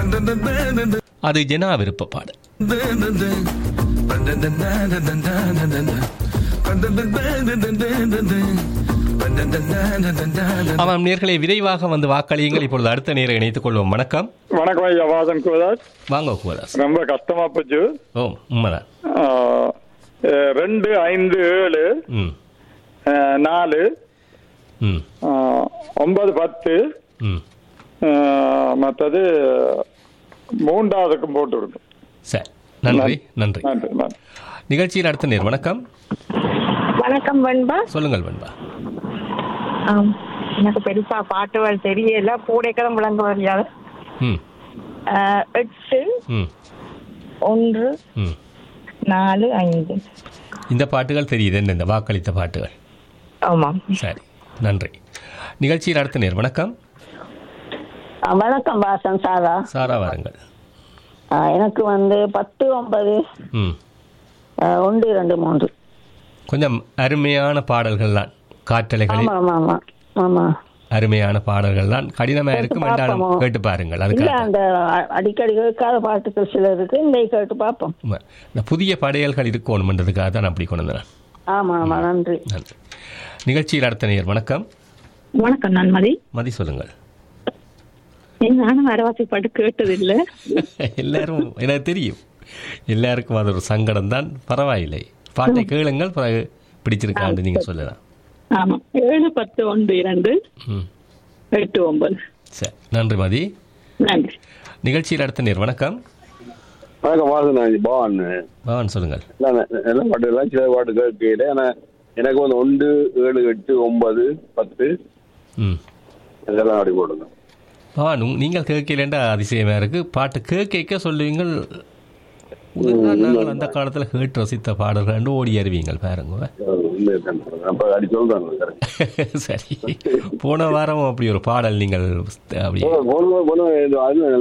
அது ஜனா விருப்ப பாடல் ஆமாம் நேர்களை விரைவாக வந்து வாக்களியுங்கள் இப்பொழுது அடுத்த நேரம் இணைத்துக் கொள்வோம் வணக்கம் வணக்கம் ஐயா வாசன் கோதாஸ் வாங்க குவதாஸ் ரொம்ப கஷ்டமா போச்சு ஓ உண்மைதான் ஆ, அஹ், ரெண்டு ஐந்து ஏழு ம் அஹ், நாலு ம் ஆ, ஒன்பது பத்து ம் அஹ், மற்றது மூன்றாவதுக்கும் போட்டு விடும் சரி நன்றி நன்றி நன்றி நன்றி நிகழ்ச்சியில் அடுத்த நேர் வணக்கம் வணக்கம் வெண்பா சொல்லுங்கள் வெண்பா ஆம், எனக்கு பெருசா பாட்டுகள் தெரியல பூடைக்கலம் விளங்க முடியாது ம் ஆஹ், எட்டு ம் ஒன்று ம் நாலு ஐந்து இந்த பாட்டுகள் தெரியுது என்ன இந்த வாக்களித்த பாட்டுகள் ஆமாம் சரி நன்றி நிகழ்ச்சியில் அடுத்த நேர் வணக்கம் வணக்கம் வாசன் சாரா சாரா வாருங்கள் ஆ, எனக்கு வந்து பத்து ஒன்பது ம் ஆ, ஒன்று இரண்டு மூன்று கொஞ்சம் அருமையான பாடல்கள் தான் காற்றலைகளில் ஆமா ஆமா ஆமா ஆமா அருமையான பாடல்கள் தான் கடினமாக கேட்டு இருக்கும் என்றாலும் பார்ப்போம். கேட்டு பாருங்கள் இல்ல அதுக்காக அந்த அ- அடிக்கடி கேட்காத பாட்டுகள் சில இருக்கு இந்த கேட்டு பார்ப்போம் உண்மை. இந்த புதிய படையல்கள் இருக்கணும்ன்றதுக்காக தான் அப்படி கொண்டு வந்தேன் ஆமா ஆமா நன்றி நன்றி நிகழ்ச்சியில் அடுத்த நேர் வணக்கம் வணக்கம் நன்மதி மதி சொல்லுங்கள் நானும் அரவாசி பாட்டு கேட்டதில்லை எல்லாரும் எனக்கு தெரியும் எல்லாருக்கும் அது ஒரு சங்கடம் தான் பரவாயில்லை பாட்டை கேளுங்கள் பிறகு பிடிச்சிருக்கான்னு நீங்கள் சொல்லலாம் ஆமா ஏழு பத்து ஒன்று இரண்டு ம் எட்டு ஒன்பது சரி நன்றி மதி நன்றி நிகழ்ச்சியில் அடுத்த நேர் வணக்கம் வணக்கம் வாசன் பவான் பவான் சொல்லுங்கள் எல்லாம் ந- நல்ல பாட்டு எல்லாம் சில பாட்டு கேட்கல ஆனா எனக்கு வந்து ஒன்று ஏழு எட்டு ஒன்பது பத்து ம் இதெல்லாம் அப்படி போடுங்க பவான் உங்- நீங்கள் கேட்கலண்டா அதிசயமா இருக்கு பாட்டு கேட்க சொல்லுவீங்கள் உங்கள் நாங்கள் அந்த காலத்தில் கேட்டு ரசித்த பாடல்கள் ஓடி அறிவீங்கள் பாருங்க உண்மையை அப்ப அடி சொல்றாங்க சரி போன வாரம் அப்படி ஒரு பாடல் நீங்கள் அப்படி போன போன அது